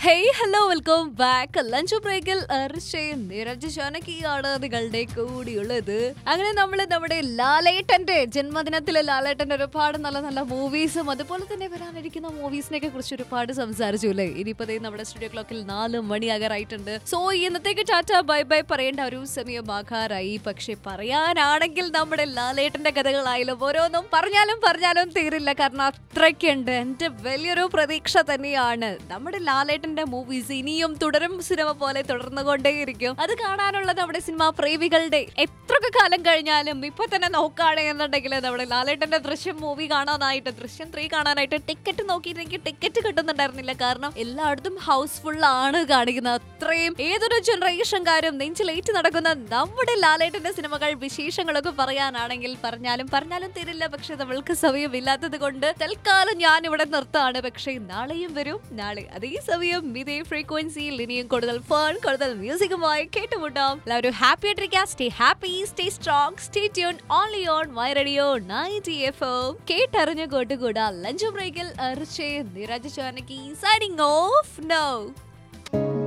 hey hello welcome back lunch ബ്രേക്കിൽ അർഷയും നിരജ് ശോനക്കിയാണ് നിങ്ങളുടെ കൂടിയുള്ളത് അങ്ങനെ നമ്മൾ നമ്മുടെ ലാലേട്ടന്റെ ജന്മദിനത്തിലെ ലാലേട്ടന്റെ ഒരുപാട് നല്ല നല്ല മൂവീസും അതുപോലെ തന്നെ വരാനിരിക്കുന്ന മൂവീസിനെ കുറിച്ച് ഒരുപാട് സംസാരിച്ചു അല്ലേ ഇനിയിപ്പോ ദേ നമ്മുടെ സ്റ്റുഡിയോ ക്ലോക്കിൽ നാല് മണിയാകാറായിട്ടുണ്ട് സോ ഇന്നത്തേക്ക് ടാറ്റ ബൈ ബൈ പറയേണ്ട ഒരു സമയമാകാറായി പക്ഷെ പറയാനാണെങ്കിൽ നമ്മുടെ ലാലേട്ടന്റെ കഥകളായാലും ഓരോന്നും പറഞ്ഞാലും പറഞ്ഞാലും തീരില്ല കാരണം അത്രയ്ക്കുണ്ട് എന്റെ വലിയൊരു പ്രതീക്ഷ തന്നെയാണ് നമ്മുടെ ലാലേട്ടന്റെ മൂവീസ് ഇനിയും തുടരും സിനിമ പോലെ തുടർന്നുകൊണ്ടേയിരിക്കും അത് കാണാനുള്ള നമ്മുടെ സിനിമാ പ്രേമികളുടെ എത്രയൊക്കെ കാലം കഴിഞ്ഞാലും ഇപ്പൊ തന്നെ നോക്കുകയാണെന്നുണ്ടെങ്കിൽ നമ്മുടെ ലാലേട്ടന്റെ ദൃശ്യം മൂവി കാണാനായിട്ട് ദൃശ്യം ത്രീ കാണാനായിട്ട് ടിക്കറ്റ് നോക്കിയിട്ട് ടിക്കറ്റ് കിട്ടുന്നുണ്ടായിരുന്നില്ല കാരണം എല്ലായിടത്തും ഹൗസ്ഫുൾ ആണ് കാണിക്കുന്നത് അത്രയും ഏതൊരു ജനറേഷൻകാരും നെഞ്ചിലേറ്റ് നടക്കുന്ന നമ്മുടെ ലാലേട്ടന്റെ സിനിമകൾ വിശേഷങ്ങളൊക്കെ പറയാനാണെങ്കിൽ പറഞ്ഞാലും പറഞ്ഞാലും തീരില്ല പക്ഷെ നമ്മൾക്ക് സമയമില്ലാത്തത് കൊണ്ട് തൽക്കാലം ഞാൻ ഇവിടെ നിർത്താണ് പക്ഷേ നാളെയും വരും നാളെ അതേ സമയം ഇതേ ഫ്രീക്വൻസിയിൽ ഇനിയും കൂടുതൽ ഫൺ കൂടുതൽ മ്യൂസിക്കുമായി കേട്ടുമുട്ടാം എല്ലാവരും ഹാപ്പി ആയിട്ടിരിക്കുക stay happy stay strong stay tune only on my radio ninety F M കേട്ടറിഞ്ഞു കൂട്ടുകൂടാ ലഞ്ച് ബ്രേക്കിൽ അർച്ചേ നിരജ് ചോനക്കി സൈനിങ് ഓഫ് നോ